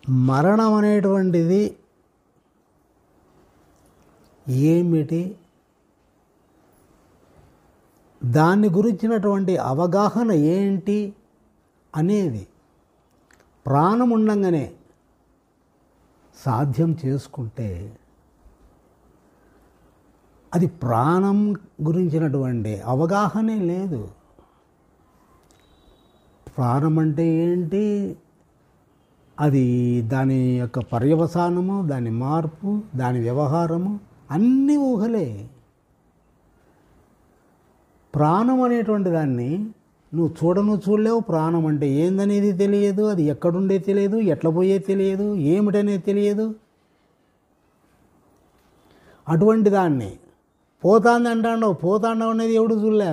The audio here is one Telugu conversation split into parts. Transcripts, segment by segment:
మరణం అనేటువంటిది ఏమిటి దాన్ని గురించినటువంటి అవగాహన ఏంటి అనేది ప్రాణం ఉండంగానే సాధ్యం చేసుకుంటే అది ప్రాణం గురించినటువంటి అవగాహనే లేదు ప్రాణం అంటే ఏంటి అది దాని యొక్క పర్యవసానము దాని మార్పు దాని వ్యవహారము అన్నీ ఊహలే ప్రాణం అనేటువంటి దాన్ని నువ్వు చూడను చూడలేవు ప్రాణం అంటే ఏందనేది తెలియదు అది ఎక్కడుండే తెలియదు ఎట్లా పోయే తెలియదు ఏమిటనేది తెలియదు అటువంటి దాన్ని పోతాంది అంటాండవు పోతాండవు అనేది ఎవడు చూడలే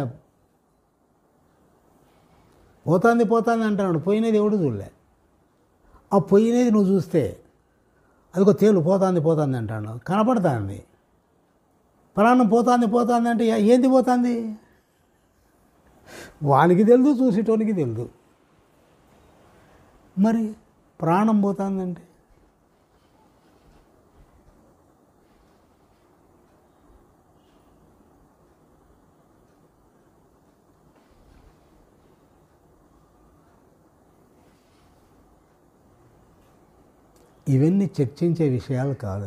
పోతాంది పోతాంది అంటాడు పోయినది ఎవడు చూడలే ఆ పోయినది నువ్వు చూస్తే అదిగో తేలు పోతాంది పోతాంది అంటాడు కనపడుతుంది ప్రాణం పోతాంది పోతాంది అంటే ఏ- ఏంది పోతాంది వానికి తెలుదు చూసేటోనికి తెలుదు మరి ప్రాణం పోతుందంటే ఇవన్నీ చర్చించే విషయాలు కాదు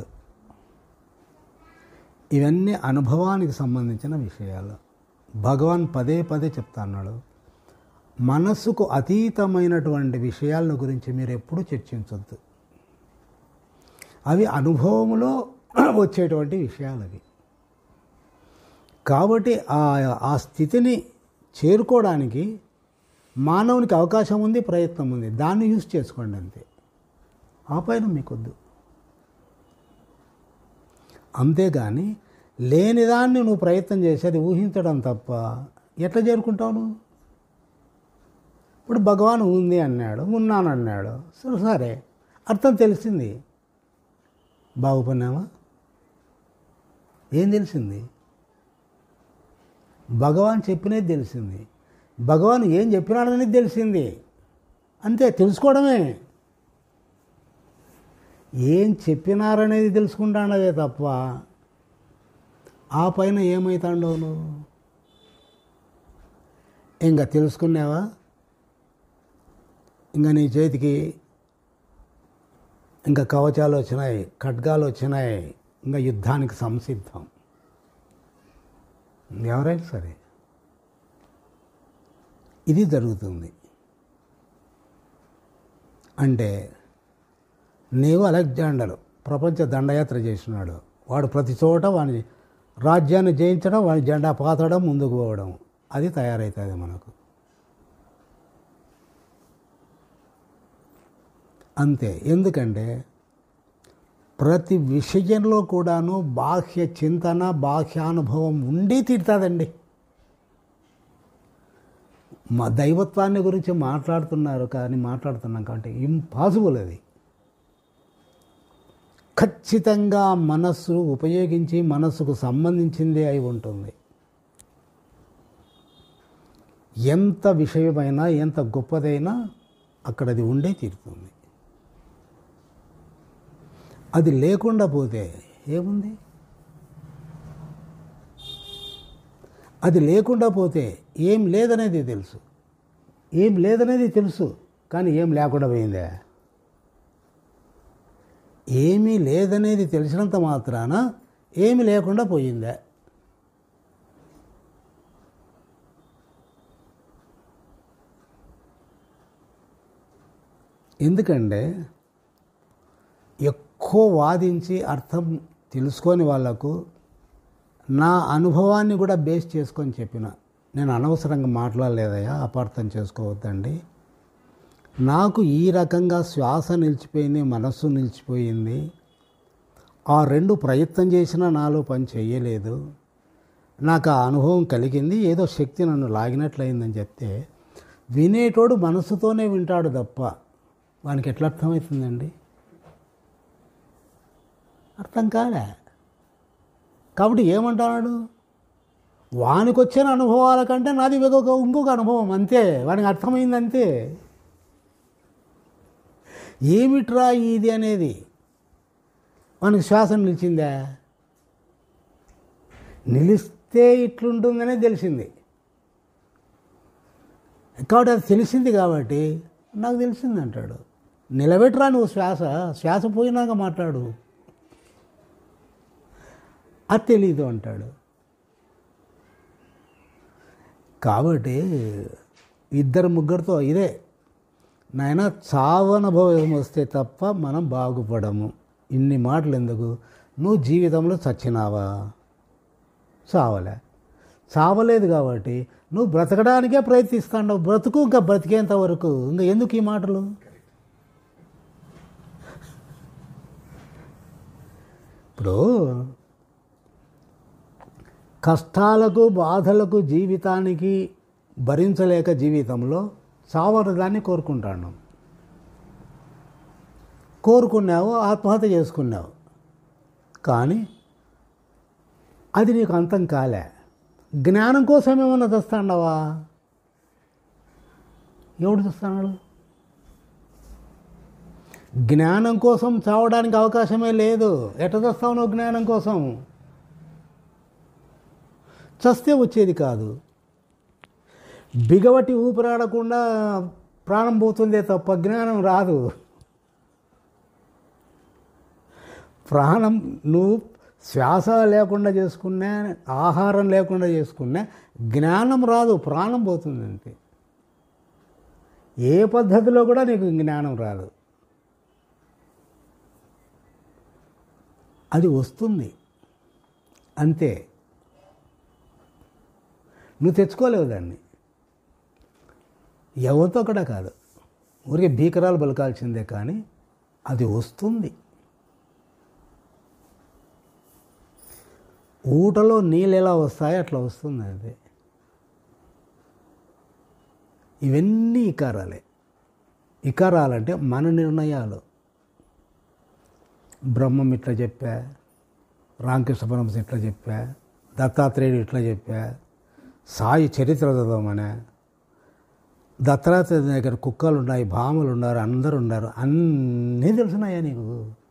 ఇవన్నీ అనుభవానికి సంబంధించిన విషయాలు భగవాన్ పదే పదే చెప్తా అన్నాడు మనస్సుకు అతీతమైనటువంటి విషయాల గురించి మీరు ఎప్పుడూ చర్చించొద్దు అవి అనుభవంలో వచ్చేటువంటి విషయాలు అవి కాబట్టి ఆ ఆ స్థితిని చేరుకోవడానికి మానవునికి అవకాశం ఉంది ప్రయత్నం ఉంది దాన్ని యూజ్ చేసుకోండి అంతే ఆ పైన మీకొద్దు అంతేగాని లేనిదాన్ని నువ్వు ప్రయత్నం చేసి అది ఊహించడం తప్ప ఎట్లా చేరుకుంటావు నువ్వు ఇప్పుడు భగవాన్ ఉంది అన్నాడు ఉన్నాను అన్నాడు సరే సరే అర్థం తెలిసింది బాగుపడినామా ఏం తెలిసింది భగవాన్ చెప్పినది తెలిసింది భగవాన్ ఏం చెప్పినాడనేది తెలిసింది అంతే తెలుసుకోవడమే ఏం చెప్పినారనేది తెలుసుకుంటాడవే తప్ప ఆ పైన ఏమవుతాండవు నువ్వు ఇంకా తెలుసుకున్నావా ఇంకా నీ చేతికి ఇంకా కవచాలు వచ్చినాయి ఖడ్గాలు వచ్చినాయి ఇంకా యుద్ధానికి సంసిద్ధం ఎవరైనా సరే ఇది జరుగుతుంది అంటే నీవు అలెగ్జాండర్ ప్రపంచ దండయాత్ర చేసినాడు వాడు ప్రతి చోట వాని రాజ్యాన్ని జయించడం వాని జెండా పాతడం ముందుకు పోవడం అది తయారవుతుంది మనకు అంతే ఎందుకంటే ప్రతి విషయంలో కూడాను బాహ్య చింతన బాహ్యానుభవం ఉండి తీరుతుందండి మా దైవత్వాన్ని గురించి మాట్లాడుతున్నారు కానీ మాట్లాడుతున్నాం కాబట్టి ఇంపాసిబుల్ అది ఖచ్చితంగా మనస్సు ఉపయోగించి మనస్సుకు సంబంధించిందే అయి ఉంటుంది ఎంత విషయమైనా ఎంత గొప్పదైనా అక్కడ అది ఉండే తీరుతుంది అది లేకుండా పోతే ఏముంది అది లేకుండా పోతే ఏం లేదనేది తెలుసు ఏం లేదనేది తెలుసు కానీ ఏం లేకుండా పోయిందే ఏమీ లేదనేది తెలిసినంత మాత్రాన ఏమి లేకుండా పోయిందే ఎందుకంటే ఎక్కువ వాదించి అర్థం తెలుసుకొని వాళ్ళకు నా అనుభవాన్ని కూడా బేస్ చేసుకొని చెప్పిన నేను అనవసరంగా మాట్లాడలేదయ్యా అపార్థం చేసుకోవద్దండి నాకు ఈ రకంగా శ్వాస నిలిచిపోయింది మనస్సు నిలిచిపోయింది ఆ రెండు ప్రయత్నం చేసినా నాలో పని చేయలేదు నాకు ఆ అనుభవం కలిగింది ఏదో శక్తి నన్ను లాగినట్లయిందని చెప్తే వినేటోడు మనసుతోనే వింటాడు తప్ప వానికి ఎట్లా అర్థమవుతుందండి అర్థం కాలే కాబట్టి ఏమంటున్నాడు వానికి వచ్చిన అనుభవాల కంటే నాది ఇంకొక ఇంకొక అనుభవం అంతే వానికి అర్థమైంది అంతే ఏమిట్రా ఇది అనేది మనకి శ్వాస నిలిచిందా నిలిస్తే ఇట్లుంటుందనే తెలిసింది కాబట్టి అది తెలిసింది కాబట్టి నాకు తెలిసింది అంటాడు నిలబెట్టరా నువ్వు శ్వాస శ్వాస పోయినాక మాట్లాడు అది తెలీదు అంటాడు కాబట్టి ఇద్దరు ముగ్గురితో ఇదే నాయన చావనుభవం వస్తే తప్ప మనం బాగుపడము ఇన్ని మాటలు ఎందుకు నువ్వు జీవితంలో చచ్చినావా చావలే చావలేదు కాబట్టి నువ్వు బ్రతకడానికే ప్రయత్నిస్తావు బ్రతుకు ఇంకా బ్రతికేంత వరకు ఇంకా ఎందుకు ఈ మాటలు ఇప్పుడు కష్టాలకు బాధలకు జీవితానికి భరించలేక జీవితంలో చావని దాన్ని కోరుకుంటాను కోరుకున్నావు ఆత్మహత్య చేసుకున్నావు కానీ అది నీకు అంతం కాలే జ్ఞానం కోసం ఏమన్నా తెస్తాండవా ఎవడు తెస్తాడు జ్ఞానం కోసం చావడానికి అవకాశమే లేదు ఎట్ట తెస్తావు నువ్వు జ్ఞానం కోసం చస్తే వచ్చేది కాదు బిగబట్టి ఊపిరాడకుండా ప్రాణం పోతుందే తప్ప జ్ఞానం రాదు ప్రాణం నువ్వు శ్వాస లేకుండా చేసుకున్నా ఆహారం లేకుండా చేసుకున్నా జ్ఞానం రాదు ప్రాణం పోతుంది అంతే ఏ పద్ధతిలో కూడా నీకు జ్ఞానం రాదు అది వస్తుంది అంతే నువ్వు తెచ్చుకోలేవు దాన్ని ఎవరితో కూడా కాదు ఊరికే భీకరాలు పలకాల్సిందే కానీ అది వస్తుంది ఊటలో నీళ్ళు ఎలా వస్తాయో అట్లా వస్తుంది అది ఇవన్నీ ఇకారాలే ఇకారాలంటే మన నిర్ణయాలు బ్రహ్మం ఇట్లా చెప్పా రామకృష్ణ పరమశ ఇట్లా చెప్పా దత్తాత్రేయుడు ఇట్లా చెప్పా సాయి చరిత్ర చదవమనే దత్తాత్రేయ దగ్గర కుక్కలు ఉన్నాయి భామలు ఉన్నారు అందరు ఉన్నారు అన్నీ తెలిసినాయా నీకు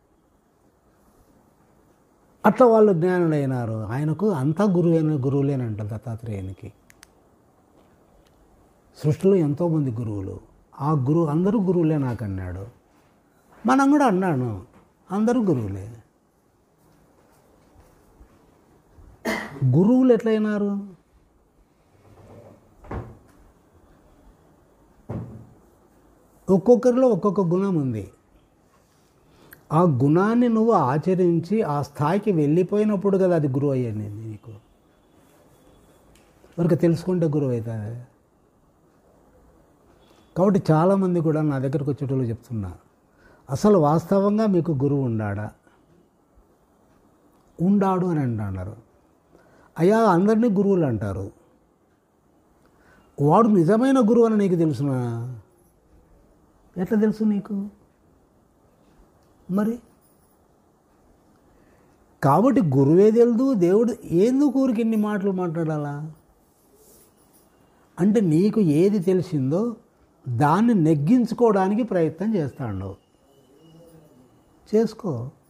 అట్లా వాళ్ళు జ్ఞానులైనారు ఆయనకు అంతా గురువైన గురువులేనంట దత్తాత్రేయునికి సృష్టిలో ఎంతోమంది గురువులు ఆ గురువు అందరూ గురువులే నాకు అన్నాడు మనం కూడా అన్నాను అందరూ గురువులే గురువులు ఎట్లయినారు ఒక్కొక్కరిలో ఒక్కొక్క గుణం ఉంది ఆ గుణాన్ని నువ్వు ఆచరించి ఆ స్థాయికి వెళ్ళిపోయినప్పుడు కదా అది గురువు అయ్యింది నీకు వరకు తెలుసుకుంటే గురువు అవుతుంది కాబట్టి చాలామంది కూడా నా దగ్గరకు వచ్చేటోళ్ళు చెప్తున్నా అసలు వాస్తవంగా మీకు గురువు ఉండాడా ఉండాడు అని అంటున్నారు అయ్యా అందరినీ గురువులు అంటారు వాడు నిజమైన గురువు అని నీకు తెలుసునా ఎట్లా తెలుసు నీకు మరి కాబట్టి గురువే తెలుదు దేవుడు ఎందుకు ఊరికి ఇన్ని మాటలు మాట్లాడాలా అంటే నీకు ఏది తెలిసిందో దాన్ని నెగ్గించుకోవడానికి ప్రయత్నం చేస్తాడు చేసుకో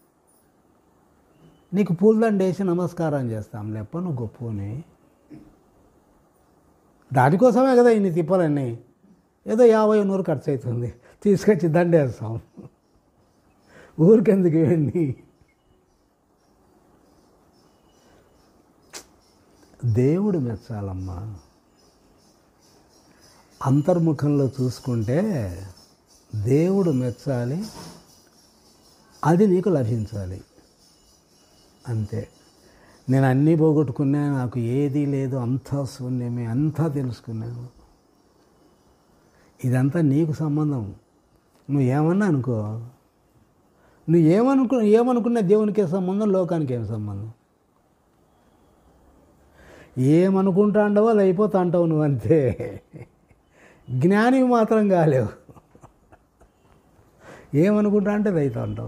నీకు పూలదండ వేసి నమస్కారం చేస్తాం లేప్ప నువ్వు గొప్పని దానికోసమే కదా ఇన్ని తిప్పలన్నీ ఏదో యాభై నూరు ఖర్చు అవుతుంది తీసుకొచ్చి దండేస్తాం ఊరికెందుకు ఇవన్నీ దేవుడు మెచ్చాలమ్మా అంతర్ముఖంలో చూసుకుంటే దేవుడు మెచ్చాలి అది నీకు లభించాలి అంతే నేను అన్నీ పోగొట్టుకున్నా నాకు ఏదీ లేదు అంతా శూన్యమే అంతా తెలుసుకున్నాను ఇదంతా నీకు సంబంధం నువ్వు ఏమన్నా అనుకో నువ్వు ఏమనుకు ఏమనుకున్నా దేవునికి సంబంధం లోకానికి ఏం సంబంధం ఏమనుకుంటా అంటావో అది అయిపోతా అంటావు నువ్వు అంతే జ్ఞాని మాత్రం కాలేవు ఏమనుకుంటా అంటే అది అవుతా అంటావు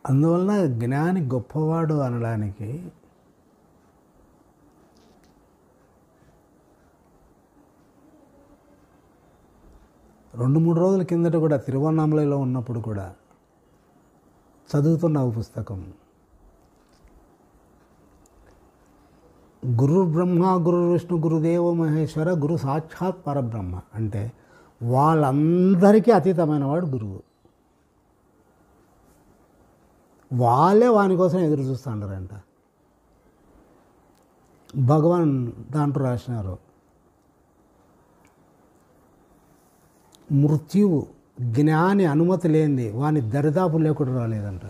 అందువలన జ్ఞాని గొప్పవాడు అనడానికి రెండు మూడు రోజుల కిందట కూడా తిరువన్నామలలో ఉన్నప్పుడు కూడా చదువుతున్న ఒక పుస్తకం గురు బ్రహ్మ గురు విష్ణు గురుదేవ మహేశ్వర గురు సాక్షాత్ పరబ్రహ్మ అంటే వాళ్ళందరికీ అతీతమైన వాడు గురువు వాళ్ళే వాని కోసం ఎదురు చూస్తుంటారంట భగవాన్ దాంట్లో రాసినారు మృత్యువు జ్ఞాని అనుమతి లేనిది వాని దరిదాపు లేకుండా రాలేదంట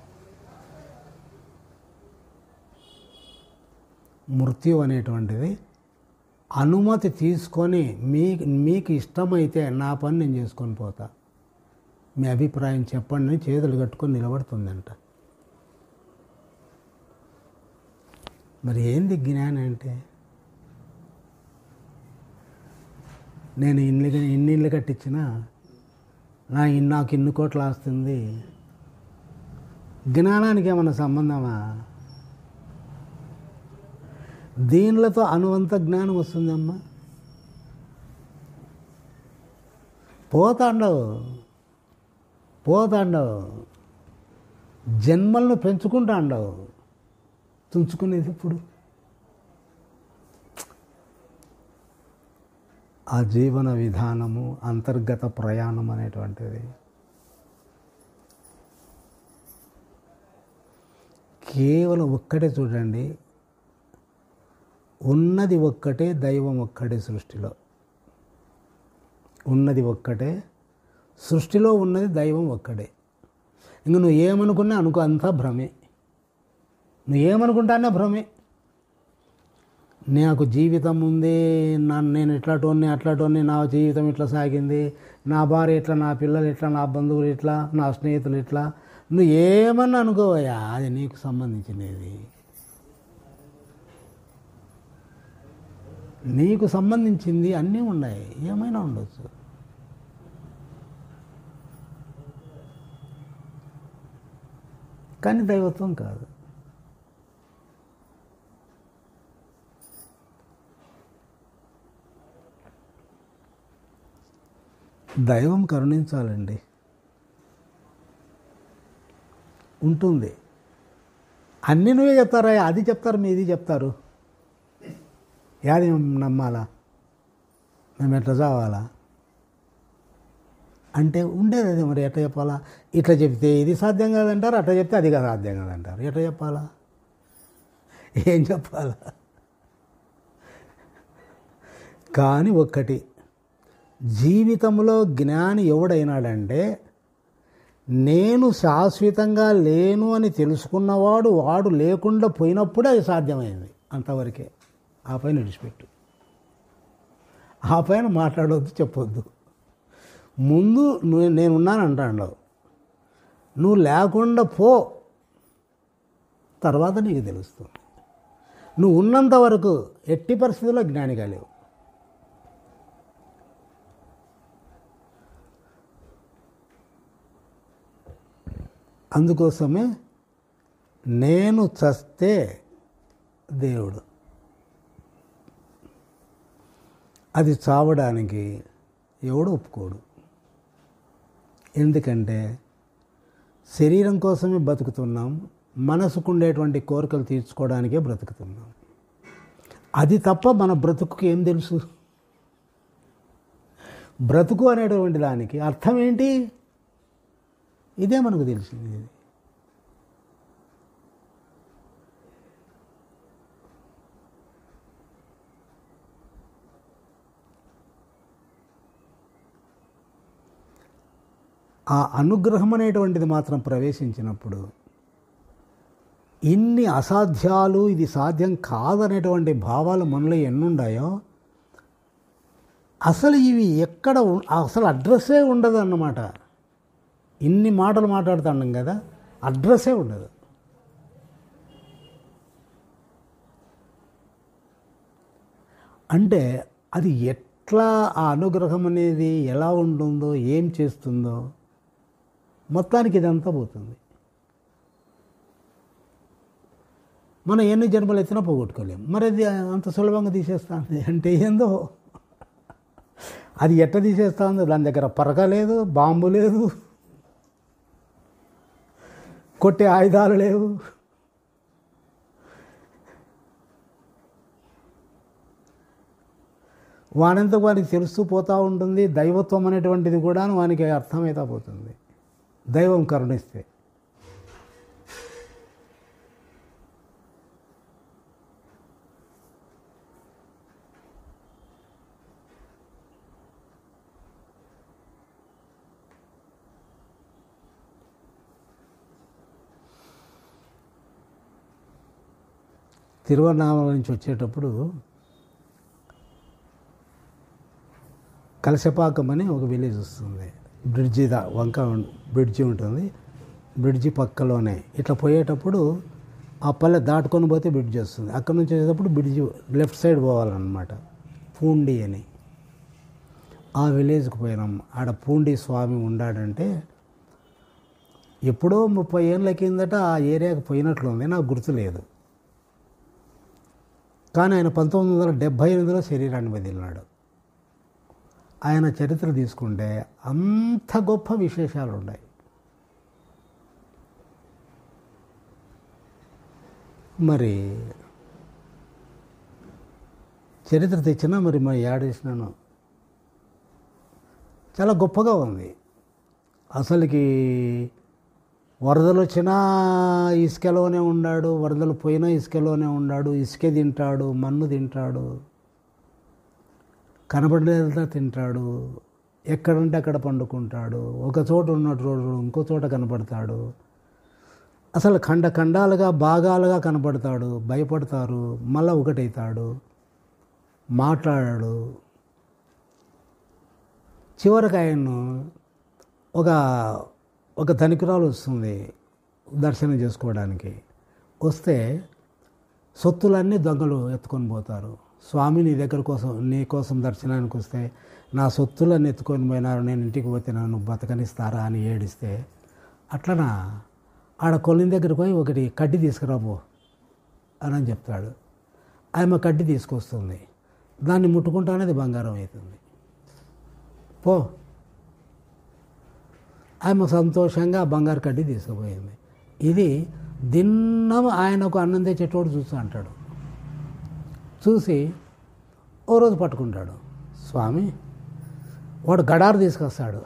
మృత్యు అనేటువంటిది అనుమతి తీసుకొని మీ మీకు ఇష్టమైతే నా పని నేను చేసుకొని పోతా మీ అభిప్రాయం చెప్పండి అని చేతులు కట్టుకొని నిలబడుతుందంట మరి ఏంది జ్ఞానం అంటే నేను ఇన్ని ఇన్ని ఇల్లు కట్టించినా నా ఇన్ని నాకు ఇన్ని కోట్లు వస్తుంది జ్ఞానానికి ఏమన్నా సంబంధమా దీనిలతో అనువంత జ్ఞానం వస్తుందమ్మా పోతాండవు పోతాండవు జన్మలను పెంచుకుంటాండవు తుంచుకునేది ఇప్పుడు ఆ జీవన విధానము అంతర్గత ప్రయాణం అనేటువంటిది కేవలం ఒక్కటే చూడండి ఉన్నది ఒక్కటే దైవం ఒక్కటే సృష్టిలో ఉన్నది ఒక్కటే సృష్టిలో ఉన్నది దైవం ఒక్కడే ఇంక నువ్వు ఏమనుకున్నా అనుకో అంతా భ్రమే నువ్వు ఏమనుకుంటానే భ్రమే నాకు జీవితం ఉంది నన్ను నేను ఇట్లాటోని అట్లాటోని నా జీవితం ఇట్లా సాగింది నా భార్య ఇట్లా నా పిల్లలు ఇట్లా నా బంధువులు ఇట్లా నా స్నేహితులు ఇట్లా నువ్వు ఏమన్నా అనుకోవయ్యా అది నీకు సంబంధించినది నీకు సంబంధించింది అన్నీ ఉన్నాయి ఏమైనా ఉండొచ్చు కానీ దైవత్వం కాదు దైవం కరుణించాలండి ఉంటుంది అన్నీ నువ్వే చెప్తారా అది చెప్తారు మీది చెప్తారు యాది నమ్మాలా మేము ఎట్లా చావాలా అంటే ఉండేది అది మరి ఎట్లా చెప్పాలా ఇట్లా చెప్తే ఇది సాధ్యం కాదంటారు అట్లా చెప్తే అది కాదు సాధ్యం కాదంటారు ఎట్లా చెప్పాలా ఏం చెప్పాలా కానీ ఒక్కటి జీవితంలో జ్ఞాని ఎవడైనాడంటే నేను శాశ్వతంగా లేను అని తెలుసుకున్నవాడు వాడు లేకుండా పోయినప్పుడే అది సాధ్యమైంది అంతవరకే ఆ పైన విడిచిపెట్టు ఆ పైన మాట్లాడవద్దు చెప్పొద్దు ముందు నువ్వు నేనున్నాను అంటాడు నువ్వు లేకుండా పో తర్వాత నీకు తెలుస్తుంది నువ్వు ఉన్నంత వరకు ఎట్టి పరిస్థితుల్లో జ్ఞానిగా లేవు అందుకోసమే నేను చస్తే దేవుడు అది చావడానికి ఎవడు ఒప్పుకోడు ఎందుకంటే శరీరం కోసమే బతుకుతున్నాం మనసుకు ఉండేటువంటి కోరికలు తీర్చుకోవడానికే బ్రతుకుతున్నాం అది తప్ప మన బ్రతుకుకి ఏం తెలుసు బ్రతుకు అనేటువంటి దానికి అర్థం ఏంటి ఇదే మనకు తెలిసింది ఆ అనుగ్రహం అనేటువంటిది మాత్రం ప్రవేశించినప్పుడు ఇన్ని అసాధ్యాలు ఇది సాధ్యం కాదనేటువంటి భావాలు మనలో ఎన్నుండాయో అసలు ఇవి ఎక్కడ ఉ- అసలు అడ్రస్సే ఉండదు అన్నమాట ఇన్ని మాటలు మాట్లాడుతున్నాం కదా అడ్రస్సే ఉండదు అంటే అది ఎట్లా ఆ అనుగ్రహం అనేది ఎలా ఉంటుందో ఏం చేస్తుందో మొత్తానికి ఇదంతా పోతుంది మనం ఎన్ని జన్మలు ఎత్తినా పోగొట్టుకోలేం మరి అది అంత సులభంగా తీసేస్తుంది అంటే ఏందో అది ఎట్ట తీసేస్తా ఉందో దాని దగ్గర పరక లేదు బాంబు లేదు కొట్టే ఆయుధాలు లేవు వానంతకు వానికి తెలుస్తూ పోతూ ఉంటుంది దైవత్వం అనేటువంటిది కూడా వానికి అర్థమైతా పోతుంది దైవం కరుణిస్తే తిరువన్నామల నుంచి వచ్చేటప్పుడు కలశపాకం అని ఒక విలేజ్ వస్తుంది బ్రిడ్జి దా వంక ఉం- బ్రిడ్జి ఉంటుంది బ్రిడ్జి పక్కలోనే ఇట్లా పోయేటప్పుడు ఆ పల్లె దాటుకొని పోతే బ్రిడ్జి వస్తుంది అక్కడ నుంచి వచ్చేటప్పుడు బ్రిడ్జి లెఫ్ట్ సైడ్ పోవాలన్నమాట పూండి అని ఆ విలేజ్కి పోయినాం ఆడ పూండి స్వామి ఉండాడంటే ఎప్పుడో ముప్పై ఏళ్ళ కిందట ఆ ఏరియాకి పోయినట్లుంది నాకు గుర్తులేదు కానీ ఆయన పంతొమ్మిది వందల డెబ్భై ఎనిమిదిలో శరీరాన్ని వదిలినాడు ఆయన చరిత్ర తీసుకుంటే అంత గొప్ప విశేషాలు ఉన్నాయి మరి చరిత్ర తెచ్చినా మరి మరి యాడేసినాను చాలా గొప్పగా ఉంది అసలుకి వరదలు వచ్చినా ఇసుకలోనే ఉన్నాడు వరదలు పోయినా ఇసుకలోనే ఉన్నాడు ఇసుక తింటాడు మన్ను తింటాడు కనబడలేదా తింటాడు ఎక్కడంటే అక్కడ పండుకుంటాడు ఒక చోట ఉన్నట్టు ఇంకో చోట కనపడతాడు అసలు ఖండ ఖండాలుగా భాగాలుగా కనపడతాడు భయపడతారు మళ్ళా ఒకటవుతాడు మాట్లాడాడు చివరికి ఆయన్ను ఒక ఒక ధనికురాలు వస్తుంది దర్శనం చేసుకోవడానికి వస్తే సొత్తులన్నీ దొంగలు ఎత్తుకొని పోతారు స్వామి నీ దగ్గర కోసం నీ కోసం దర్శనానికి వస్తే నా సొత్తులన్నీ ఎత్తుకొని పోయినారు నేను ఇంటికి పోతే నన్ను బతకనిస్తారా అని ఏడిస్తే అట్లనా ఆడ కొలిని దగ్గరికి పోయి ఒకటి కడ్డి తీసుకురాబో అని అని చెప్తాడు ఆమె కడ్డి తీసుకొస్తుంది దాన్ని ముట్టుకుంటానే అది బంగారం అవుతుంది పో ఆమె సంతోషంగా ఆ బంగారు కడ్డి తీసుకుపోయింది ఇది దిన్నం ఆయనకు అన్నం తెచ్చేటోడు చూస్తూ అంటాడు చూసి ఓ రోజు పట్టుకుంటాడు స్వామి వాడు గడారు తీసుకొస్తాడు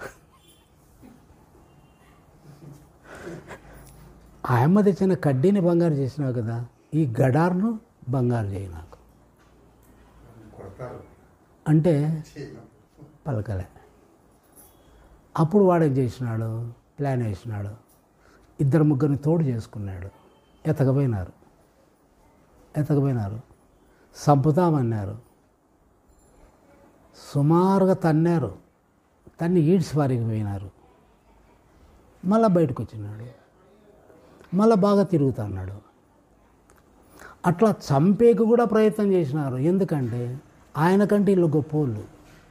ఆయమ్మ తెచ్చిన కడ్డీని బంగారు చేసినావు కదా ఈ గడార్ను బంగారు చేయి నాకు అంటే పలకలే అప్పుడు వాడేం చేసినాడు ప్లాన్ వేసినాడు ఇద్దరు ముగ్గురిని తోడు చేసుకున్నాడు ఎతకపోయినారు ఎతకపోయినారు సంపుతామన్నారు సుమారుగా తన్నారు తన్ని ఈడ్చి పారిపోయినారు మళ్ళా బయటకు వచ్చినాడు మళ్ళా బాగా తిరుగుతున్నాడు అట్లా చంపేకి కూడా ప్రయత్నం చేసినారు ఎందుకంటే ఆయనకంటే వీళ్ళు గొప్పోళ్ళు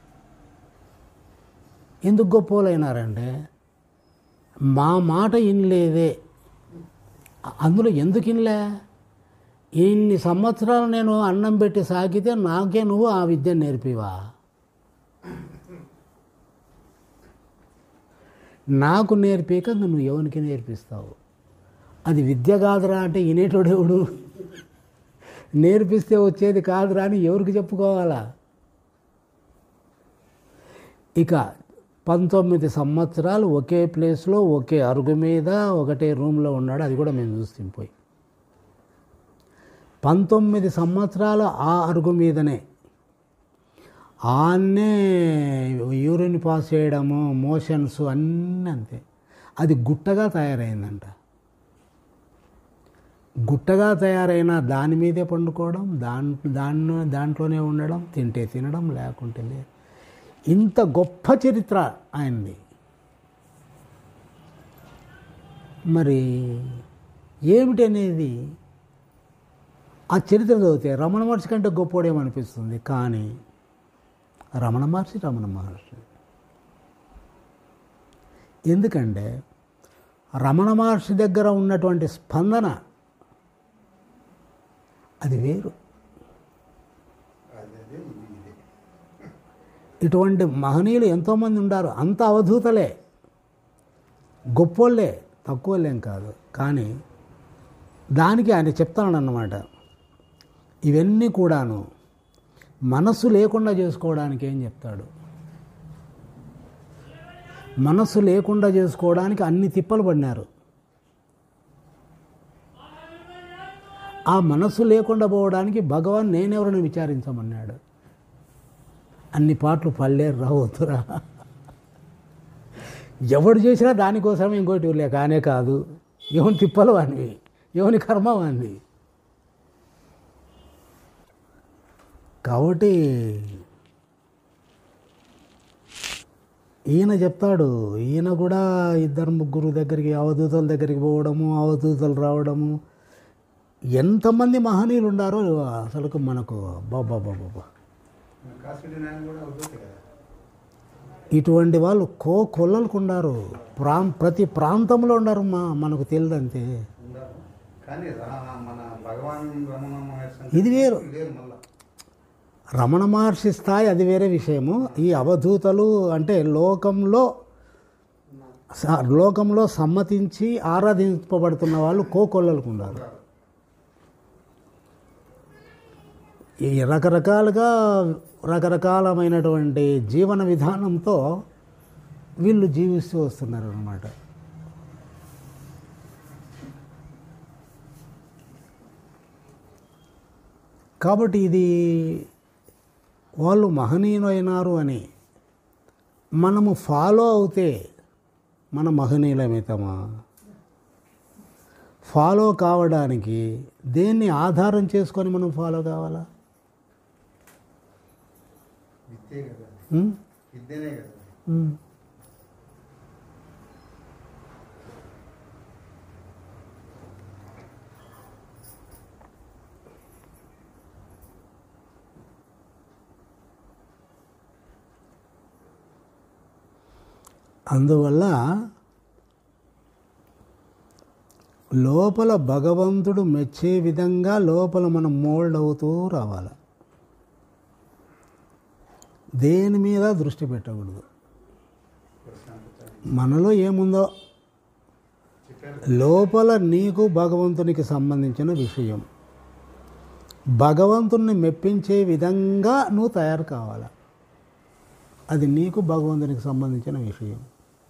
ఎందుకు గొప్పోళ్ళు అయినారంటే మా మాట ఇనలేదే అందులో ఎందుకు ఇనలే ఇన్ని సంవత్సరాలు నేను అన్నం పెట్టి సాగితే నాకే నువ్వు ఆ విద్య నేర్పివా నాకు నేర్పేక నువ్వు ఎవరికి నేర్పిస్తావు అది విద్య కాదురా అంటే వినేటోడు ఎవడు నేర్పిస్తే వచ్చేది కాదురా అని ఎవరికి చెప్పుకోవాలా ఇక పంతొమ్మిది సంవత్సరాలు ఒకే ప్లేస్లో ఒకే అరుగు మీద ఒకటే రూమ్లో ఉన్నాడు అది కూడా మేము చూస్తాం పోయి పంతొమ్మిది సంవత్సరాలు ఆ అరుగు మీదనే ఆన్నే యూరిన్ పాస్ చేయడము మోషన్స్ అన్నీ అంతే అది గుట్టగా తయారైందంట గుట్టగా తయారైన దాని మీదే పండుకోవడం దాని దాన్ని దాంట్లోనే ఉండడం తింటే తినడం లేకుంటే లేదు ఇంత గొప్ప చరిత్ర ఆయనది మరి ఏమిటనేది ఆ చరిత్ర చదివితే రమణ మహర్షి కంటే గొప్పోడేమనిపిస్తుంది కానీ రమణ మహర్షి రమణ మహర్షి ఎందుకంటే రమణ మహర్షి దగ్గర ఉన్నటువంటి స్పందన అది వేరు అదే ఇది ఇదే ఇటువంటి మహనీయులు ఎంతోమంది ఉండారు అంత అవధూతలే గొప్పోళ్ళే తక్కువలేం కాదు కానీ దానికి ఆయన చెప్తానన్నమాట ఇవన్నీ కూడాను మనస్సు లేకుండా చేసుకోవడానికి ఏం చెప్తాడు మనస్సు లేకుండా చేసుకోవడానికి అన్ని తిప్పలు పడినారు ఆ మనస్సు లేకుండా పోవడానికి భగవాన్ నేనెవరని విచారించమన్నాడు అన్ని పాటలు పడలేరు రావద్దురా ఎవడు చేసినా దానికోసం ఇంకోటి లే కానే కాదు ఎవని తిప్పలు వానివి ఎవని కర్మ వానివి కాబట్టి ఈయన చెప్తాడు ఈయన కూడా ఇద్దరు ముగ్గురు దగ్గరికి అవధూతల దగ్గరికి పోవడము అవధూతలు రావడము ఎంతమంది మహనీయులు ఉండారో అసలు మనకు బాబా బాబా కాశ్మీర్ నాయన కూడా అవుతుంది కదా ఇటువంటి వాళ్ళు కో కొల్లలకు ఉండారు ప్రాం ప్రతి ప్రాంతంలో ఉండారు మా మనకు తెలియదంతే ఉండరు కానీ రా- మన భగవాన్ రమణ మహర్షి ఇది వేరు. లేరు మళ్ళా రమణ మహర్షి స్థాయి అది వేరే విషయము ఈ అవధూతలు అంటే లోకంలో స- లోకంలో సమ్మతించి ఆరాధింపబడుతున్న వాళ్ళు కోకొల్లలకు ఉన్నారు ఈ రకరకాలుగా రకరకాలమైనటువంటి జీవన విధానంతో వీళ్ళు జీవిస్తూ వస్తున్నారు అన్నమాట కాబట్టి ఇది వాళ్ళు మహనీయులైనారు అని మనము ఫాలో అవుతే మన మహనీయులమవుతామా ఫాలో కావడానికి దేన్ని ఆధారం చేసుకొని మనం ఫాలో కావాలా విద్యే కదా ఉం? విద్యనే కదా ఉం. అందువల్ల లోపల భగవంతుడు మెచ్చే విధంగా లోపల మనం మోల్డ్ అవుతూ రావాలి దేని మీద దృష్టి పెట్టకూడదు ప్రశాంతత మనలో ఏముందో చెప్పారు లోపల నీకు భగవంతునికి సంబంధించిన విషయం భగవంతుణ్ణి మెప్పించే విధంగా నువ్వు తయారు కావాలి అది నీకు భగవంతునికి సంబంధించిన విషయం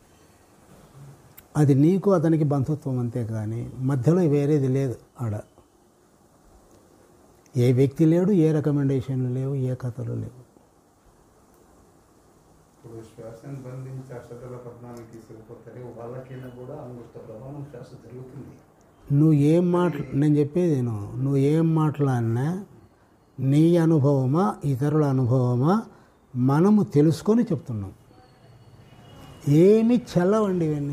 అది నీకు అతనికి బంధుత్వం అంతే కానీ మధ్యలో వేరేది లేదు ఆడ ఏ వ్యక్తి లేడు ఏ రికమెండేషన్లు లేవు ఏ కథలు లేవు ఇప్పుడు శ్వాసను బంధించి అక్షతల పద్నాలుగు తీసుకుపోతారు వాళ్ళకైనా కూడా అంగుష్ట ప్రభావం శ్వాస జరుగుతుంది నువ్వు ఏం మాట నేను చెప్పేది నేను నువ్వు ఏం మాట్లాడినా నీ అనుభవమా ఇతరుల అనుభవమా మనము తెలుసుకొని చెప్తున్నాం ఏమి చల్లవండి ఇవన్నీ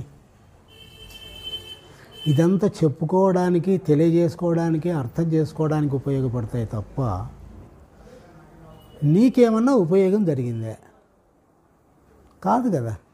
ఇదంతా చెప్పుకోవడానికి తెలియజేసుకోవడానికి అర్థం చేసుకోవడానికి ఉపయోగపడతాయి తప్ప నీకేమన్నా ఉపయోగం జరిగిందే కాదు కదా